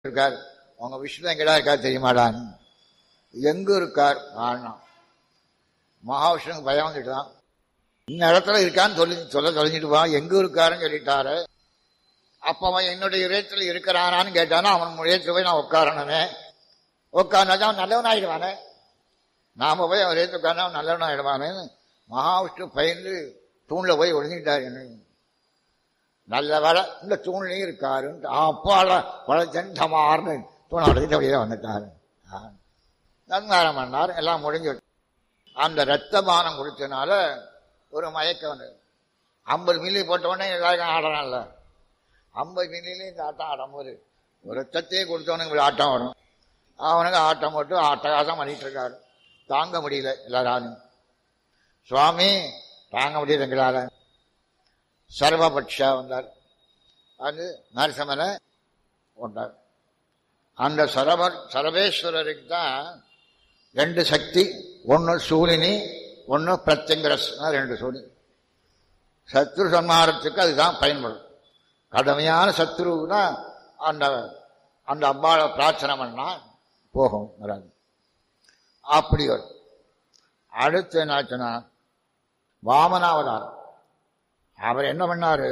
இருக்கார் உங்க விஷ்ணு எங்கடா இருக்கார் தெரியுமாடான்னு எங்க இருக்கார் ஆனா மகாவிஷ்ணுக்கு பயம் வந்துட்டுதான் இந்த இடத்துல இருக்கான்னு சொல்லி சொல்ல தொலைஞ்சிட்டு வா எங்க இருக்காருன்னு சொல்லிட்டாரு அப்ப அவன் என்னுடைய இதயத்தில் இருக்கிறானான்னு கேட்டானா அவன் இதயத்துல போய் நான் உட்காரணுமே உட்கார்ந்தாதான் அவன் நல்லவன் ஆயிடுவானே நாம போய் அவன் இதயத்தில் உட்கார்ந்தா அவன் நல்லவன் ஆயிடுவானேன்னு மகாவிஷ்ணு பயந்து தூண்ல போய் ஒழிஞ்சிட்டார் என்ன நல்ல வேலை இந்த தூண்லையும் இருக்காருன்ட்டு அப்பாட பழச்சண்டமார்னு தூண் அடைஞ்சிட்டு அப்படியே வந்துட்டாரு நன்காரம் பண்ணார் எல்லாம் முடிஞ்சு அந்த ரத்தபானம் குடிச்சனால ஒரு மயக்கம் வந்தது ஐம்பது மில்லி போட்ட உடனே எல்லாருக்கும் ஆடலாம்ல ஐம்பது மில்லியில இந்த ஆட்டம் ஆடும்போது ஒரு ரத்தத்தையே கொடுத்தவனுக்கு இப்படி ஆட்டம் வரும் அவனுக்கு ஆட்டம் போட்டு அட்டகாசம் பண்ணிட்டு இருக்காரு தாங்க முடியல எல்லாராலும் சுவாமி தாங்க முடியல எங்களால சர்வபக்ஷா வந்தார் அது நரசமனை கொண்டார் அந்த சரப சரபேஸ்வரருக்கு தான் ரெண்டு சக்தி ஒன்று சூலினி ஒன்று பிரத்யங்கரஸ் ரெண்டு சூழி சத்ரு சம்ஹாரத்துக்கு அதுதான் பயன்படும் கடுமையான சத்ருனா அந்த அந்த அம்பாவை பிரார்த்தனை பண்ணா போகும் வராது அப்படி வரும் அடுத்து என்னாச்சுன்னா வாமனாவதாரம் அவர் என்ன பண்ணாரு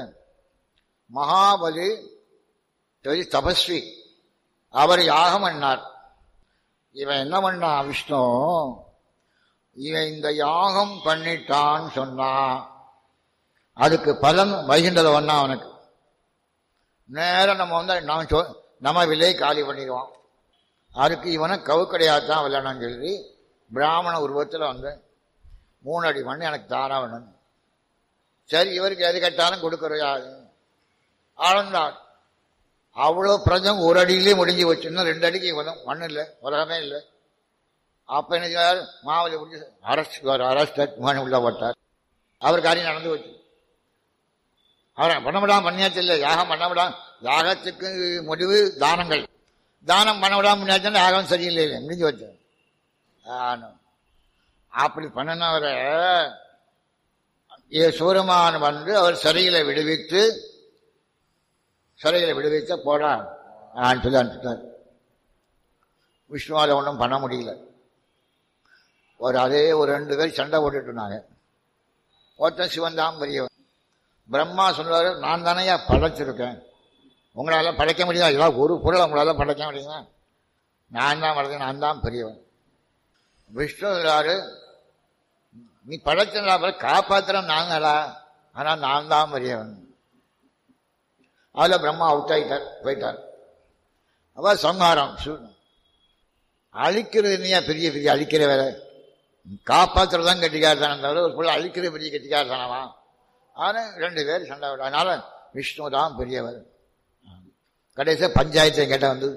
மகாபலி பெரிய தபஸ்வி அவர் யாகம் பண்ணார் இவன் என்ன பண்ணான் விஷ்ணு இவன் இந்த யாகம் பண்ணிட்டான்னு சொன்னா அதுக்கு பலன் வைகின்றத ஒன்னா அவனுக்கு நேரம் நம்ம வந்து நம்ம சொ நம்ம விலையை காலி பண்ணிடுவான் அதுக்கு இவனை கவுக்கடையாத்தான் விளையாடணும்னு சொல்லி பிராமண உருவத்தில் வந்து மூணு அடி மண் எனக்கு தாரா வேணும் சரி இவருக்கு எது கேட்டாலும் கொடுக்கறது ஆழ்ந்தார் அவ்வளோ பிரஜம் ஒரு அடியிலே முடிஞ்சு வச்சு இன்னும் ரெண்டு அடிக்கு வரும் மண் இல்லை உலகமே இல்லை அப்ப என்ன செய்வார் மாவலி முடிஞ்சு அரசு அரஸ்ட் மண் உள்ள போட்டார் அவர் காரியம் நடந்து வச்சு அவரை பண்ணவிடாம பண்ணியாச்சு இல்லை யாகம் பண்ணவிடாம யாகத்துக்கு முடிவு தானங்கள் தானம் பண்ணவிடாம பண்ணியாச்சுன்னா யாகம் சரியில்லை இல்லை முடிஞ்சு வச்சு அப்படி பண்ணினவரை சூரமான் வந்து அவர் சிறையில விடுவித்து சிறையில விடுவித்த போடா சொல்லி அனுப்பிட்டார் விஷ்ணுவால ஒன்றும் பண்ண முடியல ஒரு அதே ஒரு ரெண்டு பேர் சண்டை போட்டுட்டு இருந்தாங்க ஒருத்தன் சிவன் தான் பெரியவன் பிரம்மா சொல்லுவாரு நான் தானையா படைச்சிருக்கேன் உங்களால படைக்க முடியாது ஏதாவது ஒரு பொருளை உங்களால படைக்க முடியுமா நான் தான் படைச்சேன் நான் தான் பெரியவன் விஷ்ணு சொல்றாரு நீ படைச்சா காப்பாத்திரம் நாங்களா ஆனா நான் தான் பெரியவன் அதுல பிரம்மா அவுட் ஆயிட்டார் போயிட்டார் அப்ப சம்ஹாரம் அழிக்கிறது இல்லையா பெரிய பெரிய அழிக்கிற வேலை காப்பாற்றுறது தான் கட்டிக்காரதானம் தவிர ஒரு பிள்ளை அழிக்கிற பெரிய கட்டிக்காரதானவா ஆனால் ரெண்டு பேர் சண்டை விட அதனால விஷ்ணு தான் பெரியவர் கடைசியாக பஞ்சாயத்து கேட்ட வந்தது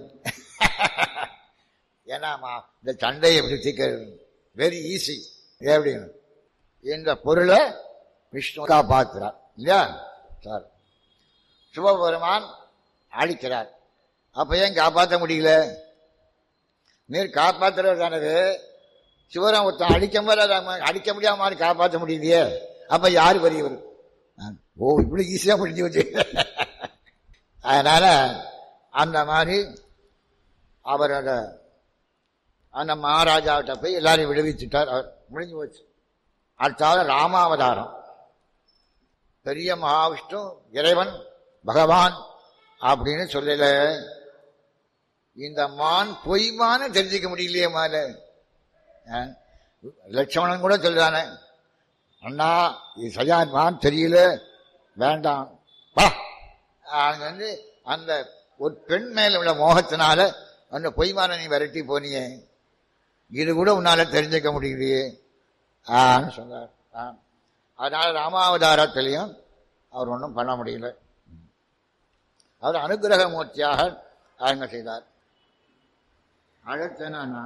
ஏன்னாமா இந்த சண்டையை எப்படி தீக்கிறது வெரி ஈஸி எப்படின்னு இந்த பொருளை விஷ்ணு காப்பாற்றுறார் இல்லையா சார் சிவபெருமான் அழிக்கிறார் அப்ப ஏன் காப்பாற்ற முடியல நீர் காப்பாற்றுறது தானது சிவராம் ஒருத்தன் அடிக்க மாதிரி அடிக்க முடியாம மாதிரி காப்பாற்ற முடியலையே அப்ப யாரு பெரியவர் ஓ இப்படி ஈஸியா முடிஞ்சு வச்சு அதனால அந்த மாதிரி அவரோட அந்த மகாராஜாவிட்ட போய் எல்லாரையும் விடுவிச்சுட்டார் அவர் முடிஞ்சு போச்சு அடுத்தாவது ராமாவதாரம் பெரிய மகாவிஷ்ணு இறைவன் பகவான் அப்படின்னு சொல்லல இந்த மான் பொய்மான தெரிஞ்சுக்க முடியலையே மால லட்சமணன் கூட சொல்றானே அண்ணா இது சரியா மான் தெரியல வேண்டாம் வா வந்து அந்த ஒரு பெண் மேல உள்ள மோகத்தினால அந்த பொய்மான நீ விரட்டி போனியே இது கூட உன்னால தெரிஞ்சுக்க முடியலையே ஆன்னு சொன்னார் அதனால ராமாவதாரத்திலையும் அவர் ஒன்றும் பண்ண முடியல அவர் அனுகிரக மூர்த்தியாக அரங்க செய்தார் அடுத்து என்னன்னா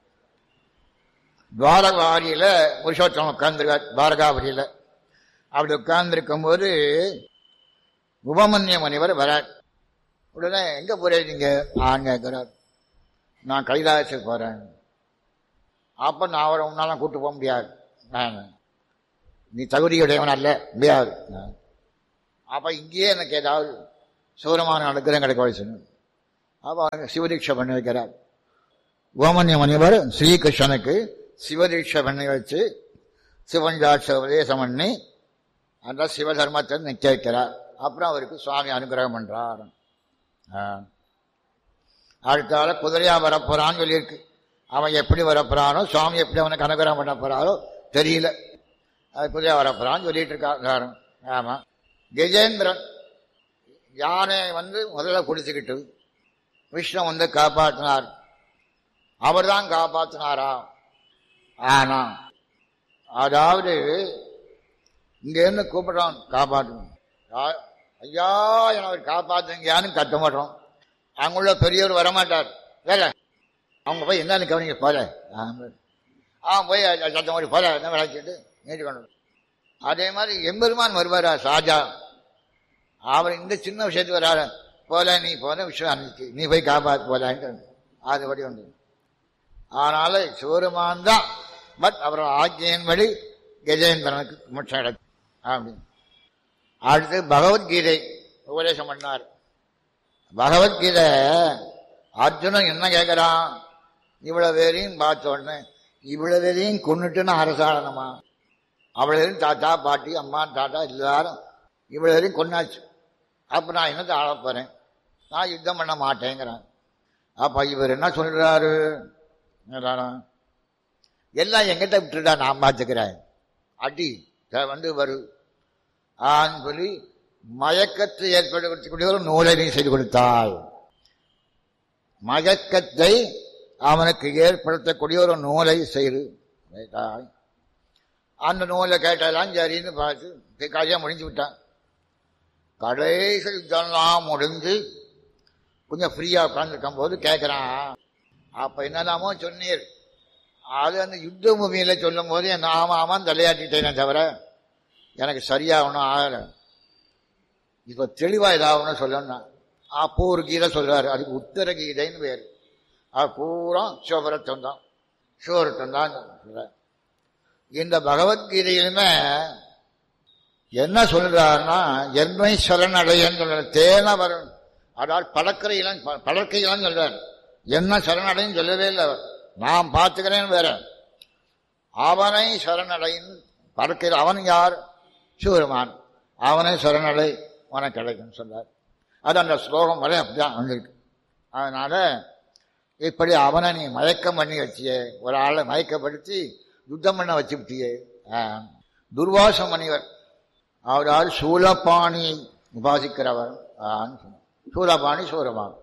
துவாரகாரியில புருஷோத்தம் உட்கார்ந்துருக்கார் துவாரகாபுரியில அப்படி உட்கார்ந்துருக்கும் போது உபமன்ய முனிவர் வரார் உடனே எங்க போறீங்க ஆங்க கேட்கிறார் நான் கைலாசத்துக்கு போறேன் அப்ப நான் அவரை உன்னால கூட்டு போக முடியாது நான் நீ தகுதியுடையவன் அல்ல முடியாது அப்ப இங்கேயே எனக்கு ஏதாவது சூரமான அனுகிரகம் கிடைக்க வச்சு அவ சிவதீட்சை பண்ணி வைக்கிறார் ஓமன்ய முனிவர் ஸ்ரீகிருஷ்ணனுக்கு சிவதீட்சை பண்ணி வச்சு சிவஞ்சாட்ச உபதேசம் பண்ணி அந்த சிவதர்மத்தை நிக்க வைக்கிறார் அப்புறம் அவருக்கு சுவாமி அனுகிரகம் பண்றார் ஆ. அடுத்தால குதிரையா வரப்போறான்னு சொல்லியிருக்கு அவன் எப்படி வரப்போறானோ சுவாமி எப்படி அவனுக்கு அனுகிரகம் பண்ண போறாரோ தெரியல அது குதிரையா வரப்போறான்னு சொல்லிட்டு இருக்கா எல்லாரும் ஆமா கஜேந்திரன் யானை வந்து முதல்ல குடிச்சுக்கிட்டு விஷ்ணு வந்து காப்பாற்றினார் அவர்தான் காப்பாற்றினாரா ஆனா அதாவது இங்கேருந்து கூப்பிடுறான் காப்பாற்றணும் யா- ஐயா என அவர் காப்பாத்துங்கயான்னு கத்த மாட்டோம் அங்குள்ள பெரியவர் வரமாட்டார் வேற அவங்க போய் என்னன்னு கவனிங்க போல ஆ போய் அ- சத்தம் போய் போல என்ன விளைச்சிட்டு நீட்டு கொண்டு வரும். அதே மாதிரி எம்பெருமான் வருவாரா சாஜா அவர் இந்த சின்ன விஷயத்துக்கு வராரு போல நீ போன விஷயம் அன்னைக்கு நீ போய் காப்பாத்து போலான்ட்டு அதுபடி உண்டு ஆனால சிவருமான் தான் பட் அவர் ஆக்கியின்படி கஜேந்திரனுக்கு மோட்சம் கிடைக்கும் அப்படின்னு அடுத்து பகவத்கீதை உபதேசம் பண்ணார் பகவத்கீதை அர்ஜுனன் என்ன கேட்கிறான் இவ்வளவு பேரையும் பார்த்த உடனே இவ்வளவு பேரையும் கொண்டுட்டுன்னு அரசாடணுமா அவ்வளவு தாத்தா பாட்டி அம்மா தாத்தா எல்லாரும் இவ்வளவு பேரையும் கொண்டாச்சு அப்ப நான் என்னத்தை ஆள போறேன் நான் யுத்தம் பண்ண மாட்டேங்கிறேன் அப்ப இவர் என்ன சொல்றாரு என்னடானா, எல்லாம் எங்கிட்ட விட்டுடா நான் பார்த்துக்கிறேன் அடி த- வந்து வரு ஆன்னு சொல்லி மயக்கத்தை ஏற்படுத்தக்கூடிய ஒரு நூலை நீ செய்து கொடுத்தாள் மயக்கத்தை அவனுக்கு ஏற்படுத்தக்கூடிய ஒரு நூலை செய்து வைத்தாள் அந்த நூலை கேட்டதெல்லாம் சரின்னு பார்த்து காரியம் முடிஞ்சு விட்டான் கடைசி யுத்தம்லாம் முடிஞ்சு கொஞ்சம் ஃப்ரீயா உட்காந்துருக்கும் போது கேட்கிறான் அப்ப என்னதாமோ சொன்னீர் அது அந்த யுத்த பூமியில சொல்லும் போது என்ன ஆமா ஆமான்னு தலையாட்டிட்டேனே தவிர எனக்கு சரியா ஒன்றும் ஆகல இப்ப தெளிவா ஏதாவது சொல்லணும் அப்போ ஒரு கீதை சொல்றாரு அதுக்கு உத்தர கீதைன்னு பேரு அது பூரா சிவபரத்தம் தான் சிவரத்தம் தான் சொல்றாரு. இந்த பகவத்கீதையிலுமே என்ன சொல்றாருன்னா என்னை சரணடையன்னு சொல்ற தேன வரும் அதாவது படக்கரையிலாம் படக்கையிலாம் சொல்றாரு என்ன சரணடைன்னு சொல்லவே இல்லை அவர் நான் பார்த்துக்கிறேன் வேற அவனை சரணடையின் படக்கையில் அவன் யார் சிவருமான் அவனை சரணடை உனக்கு கிடைக்கும் சொல்றார் அது அந்த ஸ்லோகம் வரை அப்படிதான் வந்திருக்கு அதனால இப்படி அவனை நீ மயக்கம் பண்ணி வச்சியே ஒரு ஆளை மயக்கப்படுத்தி யுத்தம் பண்ண வச்சு விட்டியே ஆஹ். துர்வாச முனிவர் அவரால் சூலபாணியை உபாசிக்கிறவர் ஆன்னு சொன்னார். சூலபாணி சூரமான்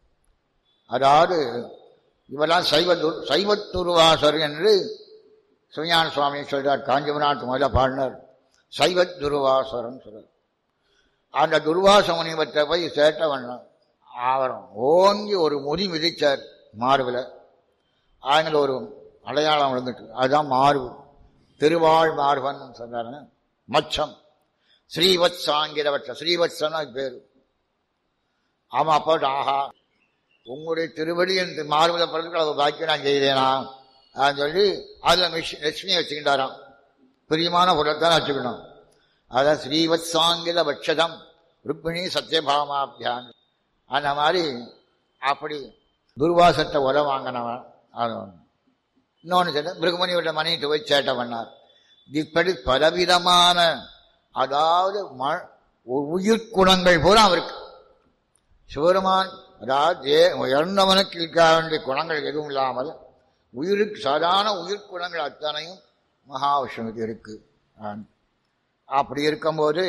அதாவது இவெல்லாம் சைவ துர் சைவ துருவாசர் என்று சிவஞான சுவாமி சொல்றார் காஞ்சிபுரநாத் முதல்ல பாடினார் சைவ துருவாசரன் சொல்றார் அந்த துர்வாச முனிவற்றை போய் சேட்ட பண்ணான் அவரும் ஓங்கி ஒரு முடி மிதிச்சார் மார்பில் அதில் ஒரு அடையாளம் விழுந்துட்டு அதுதான் மார்பு திருவாழ் மார்பன் சொன்னாரு மச்சம் ஸ்ரீவத் சாங்கிரவற்ற ஸ்ரீவத்சனா பேரு ஆமா அப்போ ஆஹா உங்களுடைய திருவடி என் மார்புல பிறகு அவர் பாக்கி நான் செய்தேனா அப்படின்னு சொல்லி அதுல மிஷ்- லட்சுமியை வச்சுக்கிட்டாராம் பிரியமான பொருளைத்தான் வச்சுக்கணும் அதான் ஸ்ரீவத் சாங்கில வட்சதம் ருக்மிணி சத்யபாமாபியான் அந்த மாதிரி அப்படி துர்வாசத்தை உர வாங்கினவன் அது ஒண்ணு. இன்னொன்று சொல்ல மிருகமணியோட மணிட்டு போய் சேட்டை பண்ணார் இப்படி பலவிதமான அதாவது ம- உயிர் குணங்கள் பூரா அவருக்கு சிவருமான் அதாவது ஏ- உயர்ந்தவனுக்கு இருக்க வேண்டிய குணங்கள் எதுவும் இல்லாமல் உயிருக்கு சாதாரண உயிர் குணங்கள் அத்தனையும் மகாவிஷ்ணுவுக்கு இருக்கு ஆம். அப்படி இருக்கும்போது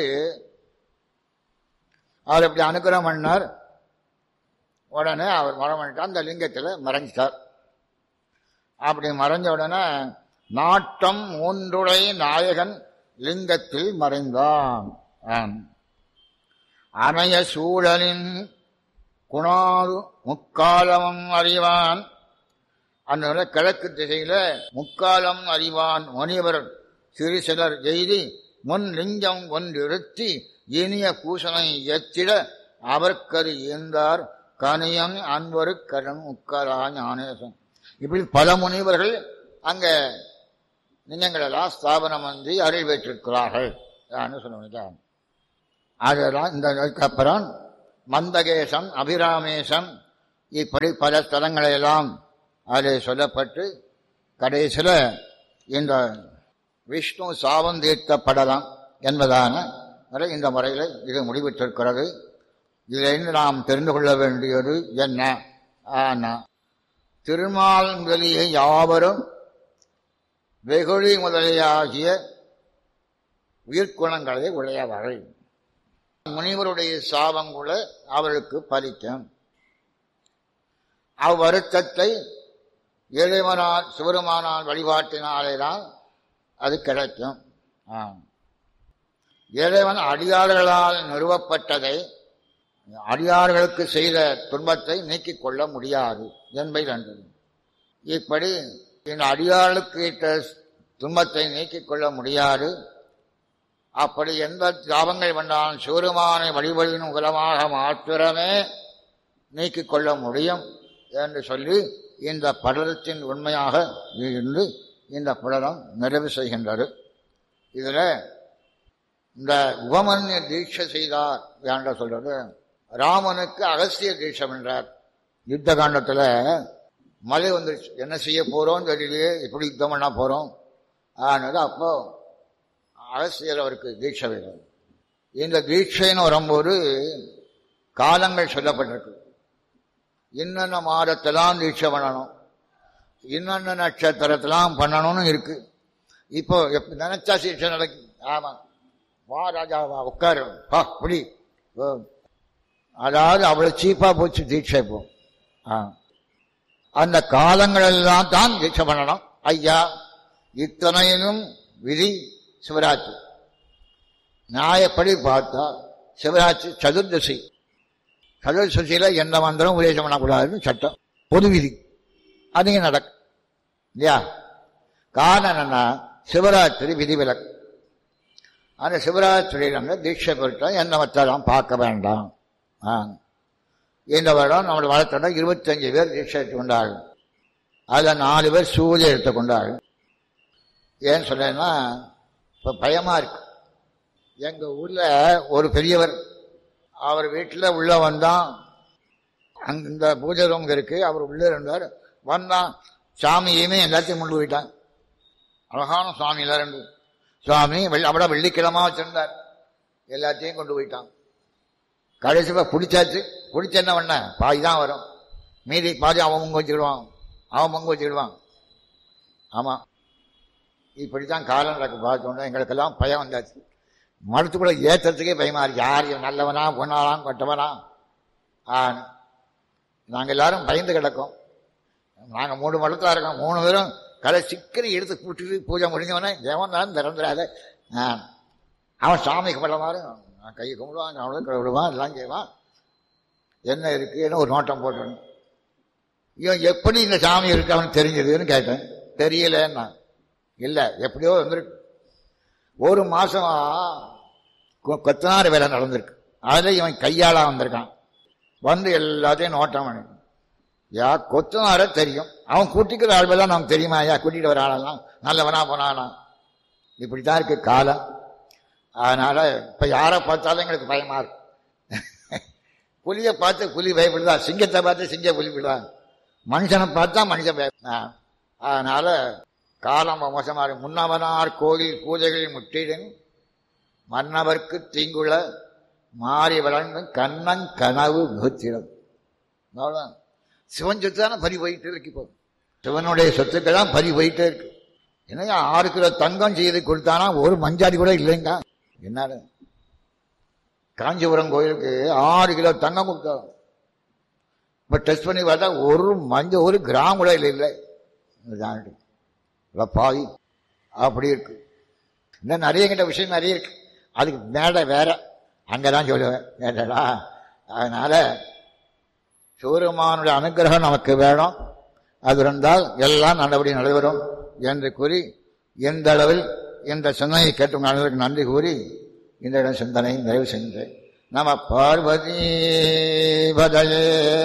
அவர் அப்படி அனுகிரகம் பண்ணார் உடனே அவர் மரம் பண்ணிட்டார் அந்த லிங்கத்தில் மறைஞ்சிட்டார் அப்படி மறைஞ்ச உடனே நாட்டம் மூன்றுடை நாயகன் லிங்கத்தில் மறைந்தான் ஆம். அணைய சூழலின் குணாது முக்காலமும் அறிவான் அந்த கிழக்கு திசையில முக்காலம் அறிவான் முனிவர் சிறு சிலர் எய்தி முன் லிங்கம் ஒன்றிருத்தி இனிய பூசனை எத்திட அவர்க்கரு ஈந்தார் கனியன் அன்பரு கடன் உக்கரா ஞானேசன் இப்படி பல முனிவர்கள் அங்க லிங்கங்கள் எல்லாம் ஸ்தாபனம் வந்து அருள் பெற்றிருக்கிறார்கள் சொல்லுவாங்க அதெல்லாம் இந்த அதுக்கு அப்புறம் மந்தகேசம் அபிராமேசம் இப்படி பல ஸ்தலங்களெல்லாம் அதில் சொல்லப்பட்டு கடைசியில் இந்த விஷ்ணு சாபம் தீர்த்தப்படலாம் என்பதான வரை இந்த முறையில் இது முடிவிட்டிருக்கிறது இதிலிருந்து நாம் தெரிந்து கொள்ள வேண்டியது என்ன ஆனா திருமால் முதலிய யாவரும் வெகுளி முதலியாகிய உயிர்க்குணங்களை உடையவர்கள் முனிவருடைய சாபம் கூட அவர்களுக்கு பலிக்கும் அவ்வருத்தத்தை இறைவனால் சிவருமானால் வழிபாட்டினாலேதான் அது கிடைக்கும் ஆம். இறைவன் அடியார்களால் நிறுவப்பட்டதை அடியார்களுக்கு செய்த துன்பத்தை நீக்கிக் கொள்ள முடியாது என்பதை கண்டது இப்படி இந்த அடியார்களுக்கு இட்ட துன்பத்தை நீக்கிக் கொள்ள முடியாது அப்படி எந்த தாபங்கள் வந்தாலும் சிவருமானை வழிபடியின் மூலமாக மாத்திரமே நீக்கிக் கொள்ள முடியும் என்று சொல்லி இந்த படலத்தின் உண்மையாக இருந்து இந்த படலம் நிறைவு செய்கின்றது இதில் இந்த உபமன்ய தீட்சை செய்தார் என்ற சொல்றது ராமனுக்கு அகஸ்திய தீட்சம் என்றார் யுத்த காண்டத்தில் மழை வந்துருச்சு என்ன செய்ய போறோம் தெரியலையே எப்படி யுத்தம் பண்ண போறோம் ஆனது அப்போ அகஸ்தியர் அவருக்கு தீட்சை வேணும் இந்த தீட்சைன்னு வரும்போது காலங்கள் சொல்லப்பட்டிருக்கு இன்னென்ன மாதத்தெல்லாம் தீட்சை பண்ணணும் இன்னென்ன நட்சத்திரத்தெல்லாம் பண்ணணும்னு இருக்கு இப்போ எப்ப நினைச்சா தீட்சை நடக்கும் ஆமா வா ராஜா வா உட்காரு வா புடி ஓ. அதாவது அவ்வளவு சீப்பா போச்சு தீட்சை இப்போ ஆ. அந்த காலங்களெல்லாம் தான் தீட்சை பண்ணணும் ஐயா இத்தனையிலும் விதி சிவராத்திரி நியாயப்படி பார்த்தா சிவராத்திரி சதுர்தசி சதுர்தசியில எந்த மந்திரம் உபதேசம் பண்ணக்கூடாதுன்னு சட்டம் பொது விதி அது இங்க நடக்கும் இல்லையா காரணம் என்னன்னா சிவராத்திரி விதிவிலக்கு அந்த சிவராத்திரியில் வந்து தீட்சை பெற்றா எந்த மத்தெல்லாம் பார்க்க வேண்டாம் ஆ. இந்த வருடம் நம்மளோட வளர்த்தோட இருபத்தஞ்சு பேர் தீட்சை எடுத்துக்கொண்டார்கள் அதில் நாலு பேர் சூரிய எடுத்துக்கொண்டார்கள் ஏன்னு சொன்னேன்னா இப்போ பயமா இருக்கு எங்க ஊர்ல ஒரு பெரியவர் அவர் வீட்டில் உள்ள வந்தான் அங்க இந்த பூஜை ரூம் இருக்கு அவர் உள்ளே இருந்தார் வந்தான் சாமியுமே எல்லாத்தையும் கொண்டு போயிட்டான் அழகான சுவாமி எல்லாம் ரெண்டு சுவாமி வெள்ளி அவட வெள்ளிக்கிழமா வச்சிருந்தார் எல்லாத்தையும் கொண்டு போயிட்டான் கடைசியில் பிடிச்சாச்சு பிடிச்ச என்ன பண்ண பாதி தான் வரும் மீதி பாதி அவன் பங்கு வச்சுக்கிடுவான் அவன் பங்கு வச்சுக்கிடுவான் ஆமாம் இப்படித்தான் காலம் நடக்கு பார்த்தோன்னா எங்களுக்கெல்லாம் பயம் வந்தாச்சு மரத்துக்குள்ள ஏத்துறதுக்கே பயமா இருக்கு யார் இவன் நல்லவனா பொண்ணாலாம் கொட்டவனா ஆ நாங்கள் எல்லாரும் பயந்து கிடக்கோம் நாங்கள் மூணு மடத்தில் இருக்கோம் மூணு பேரும் கலை சிக்கனை எடுத்து கூட்டிட்டு பூஜை முடிஞ்சவனே தேவன் தான் திறந்துடாத ஆ. அவன் சாமி கும்பிட மாதிரி நான் கையை கும்பிடுவான் அவனும் விடுவான் எல்லாம் செய்வான் என்ன இருக்குன்னு ஒரு நோட்டம் போட்டேன் இவன் எப்படி இந்த சாமி இருக்கு அவனுக்கு தெரிஞ்சதுன்னு கேட்டேன் தெரியலன்னா இல்லை எப்படியோ வந்திருக்கு ஒரு மாசமா கொ- கொத்தனார் வேலை நடந்திருக்கு அதுல இவன் கையாளா வந்திருக்கான் வந்து எல்லாத்தையும் நோட்டம் பண்ணி யா கொத்தனார தெரியும் அவன் கூட்டிக்கிற ஆள்வெல்லாம் நமக்கு தெரியுமா ஐயா கூட்டிட்டு வர ஆளெல்லாம் நல்லவனா போனானா இப்படித்தான் இருக்கு காலம் அதனால இப்ப யாரை பார்த்தாலும் எங்களுக்கு பயமா இருக்கு புலியை பார்த்து புலி பயப்படுதா சிங்கத்தை பார்த்து சிங்க புலி விடுதா மனுஷனை பார்த்தா மனுஷன் பய ஆ. அதனால காலம் மோசமா இருக்கு முன்னவனார் கோயில் பூஜைகளில் முற்றிடும் மன்னவர்க்கு தீங்குள்ள மாறி வளர்ந்தும் கண்ணன் கனவு முகத்திடம் அவ்வளவுதான். சிவன் சொத்து தானே பறி போயிட்டு இருக்கு இப்போ சிவனுடைய சொத்துக்கள் தான் பறி போயிட்டே இருக்கு என்னங்க ஆறு கிலோ தங்கம் செய்து கொடுத்தானா ஒரு மஞ்சாடி கூட இல்லைங்க என்ன காஞ்சிபுரம் கோயிலுக்கு ஆறு கிலோ தங்கம் கொடுத்தோம் இப்ப டெஸ்ட் பண்ணி பார்த்தா ஒரு மஞ்ச ஒரு கிராம் கூட இல்லை இல்லை இதுதான் இருக்கு. இவ்வளோ பாவி அப்படி இருக்கு இன்னும் நிறைய கிட்ட விஷயம் நிறைய இருக்கு அதுக்கு மேடை வேற அங்கதான் சொல்லுவேன் கேட்டடா அதனால சிவருமானுடைய அனுகிரகம் நமக்கு வேணும் அது இருந்தால் எல்லாம் நல்லபடி நடைபெறும் என்று கூறி எந்த அளவில் இந்த சிந்தனையை கேட்டும் அனைவருக்கு நன்றி கூறி இந்த இடம் சிந்தனை நிறைவு சென்றேன் நம பார்வதி பதயே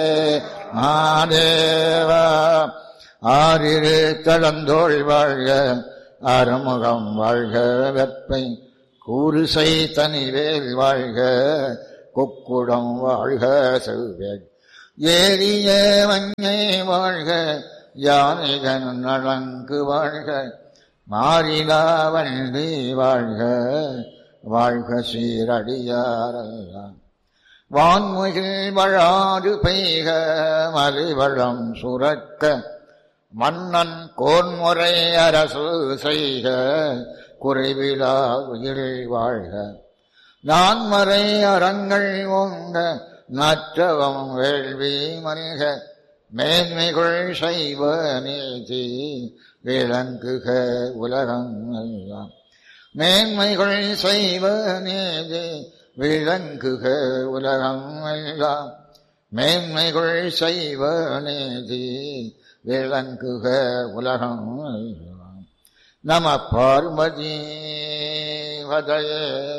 மாதேவா ஆறிரு தளந்தோள் வாழ்க அறுமுகம் வாழ்க வெப்பை கூறுசை தனிவேல் வாழ்க கொக்குடம் வாழ்க செவ்வேல் ஏறிய மஞ்சை வாழ்க யானைகன் நலங்கு வாழ்க மாறிலா வண்டி வாழ்க வாழ்க சீரடியாரெல்லாம் வான்முகில் வழாது பெய்க மலிவளம் சுரக்க மன்னன் கோன்முறை அரசு செய்க குறைவிலா உயிர் வாழ்க நான்மறை அறங்கள் ஓங்க நற்றவம் வேள்வி மல்க மேன்மைகள் செய்வ நீதி விளங்குக உலகம் எல்லாம் மேன்மைகள் செய்வ நீதி விளங்குக உலகம் எல்லாம் மேன்மைகள் செய்வ நீதி விளங்குக உலகம் எல்லாம் நம Parvati வதயே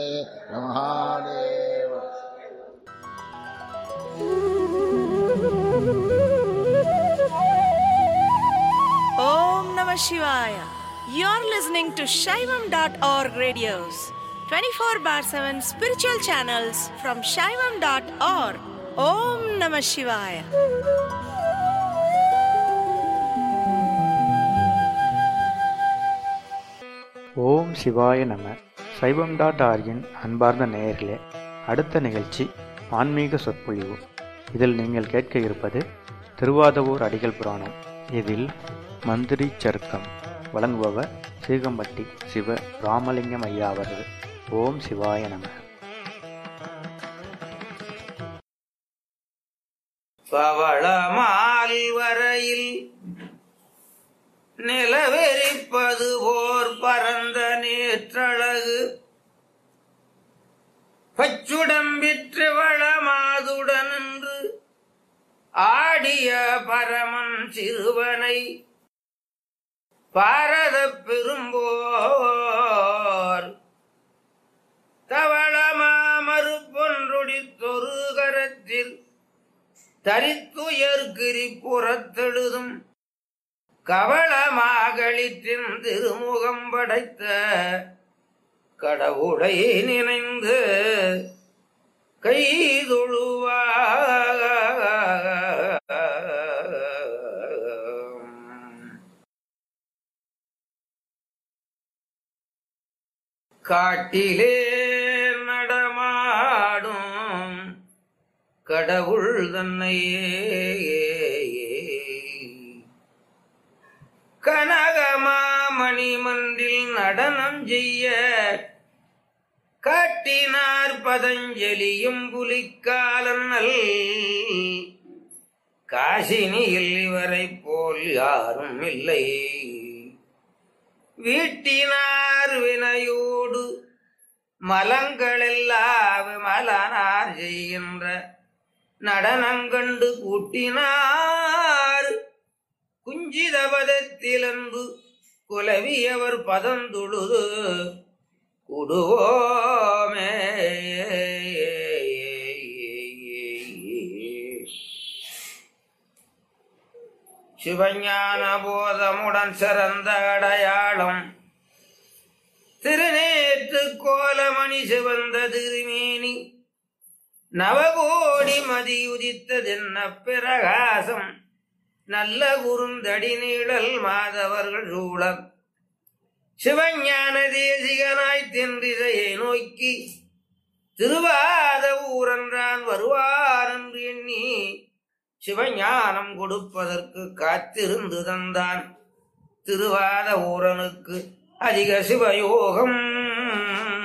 Mahadeva Om Namah Shivaya. You're listening to Shaivam.org radios, 24 bar 7 spiritual channels from Shaivam.org. Om Namah Shivaya. ஓம் சிவாய நம சைவம் டாட் ஆர்கின் அன்பார்ந்த நேயர்களே அடுத்த நிகழ்ச்சி ஆன்மீக சொற்பொழிவு இதில் நீங்கள் கேட்க இருப்பது திருவாதவூர் அடிகள் புராணம் இதில் மந்திரி சருக்கம் வழங்குபவர் சீகம்பட்டி சிவ ராமலிங்கம் ஐயா அவர்கள் ஓம் சிவாய நம பவளமால் வரையில் நிலவெறிப்பது போர் பரந்த நேற்றழகு பச்சுடம்பிற்று வளமாதுடன் என்று ஆடிய பரமன் சிறுவனை பாரத பெரும்போர் தவளமா மறுப்பொன்றொடித்தொரு கரத்தில் தரித்துயர்கிரி புறத்தெழுதும் கவளமாகளிற்றின் திருமுகம் படைத்த கடவுளை நினைந்து கைதொழுவா காட்டிலே நடமாடும் கடவுள் தன்னையே கனகமாமணி மன்றில் நடனம் செய்ய காட்டினார் பதஞ்சலியும் புலிக்காலன்னல் காசினியில் இவரைப் போல் யாரும் இல்லை வீட்டினார் வினையோடு மலங்களெல்லாம் மலனார் செய்கின்ற நடனங்கண்டு கூட்டினார் குஞ்சிதபதத்திலன்பு குலவியவர் பதந்தொழுது குடுவோமே சிவஞான போதமுடன் சிறந்த அடையாளம் திருநேற்று கோலமணி சிவந்த திருமேனி நவகோடி மதியுதித்ததென்ன பிரகாசம் நல்ல குறுந்தடி நீழல் மாதவர்கள் சூழம் சிவஞான தேசிகனாய் தென்றிசையை நோக்கி திருவாத ஊரன்றான் வருவார் என்று எண்ணி சிவஞானம் கொடுப்பதற்கு காத்திருந்து தந்தான் திருவாத ஊரனுக்கு அதிக சிவயோகம்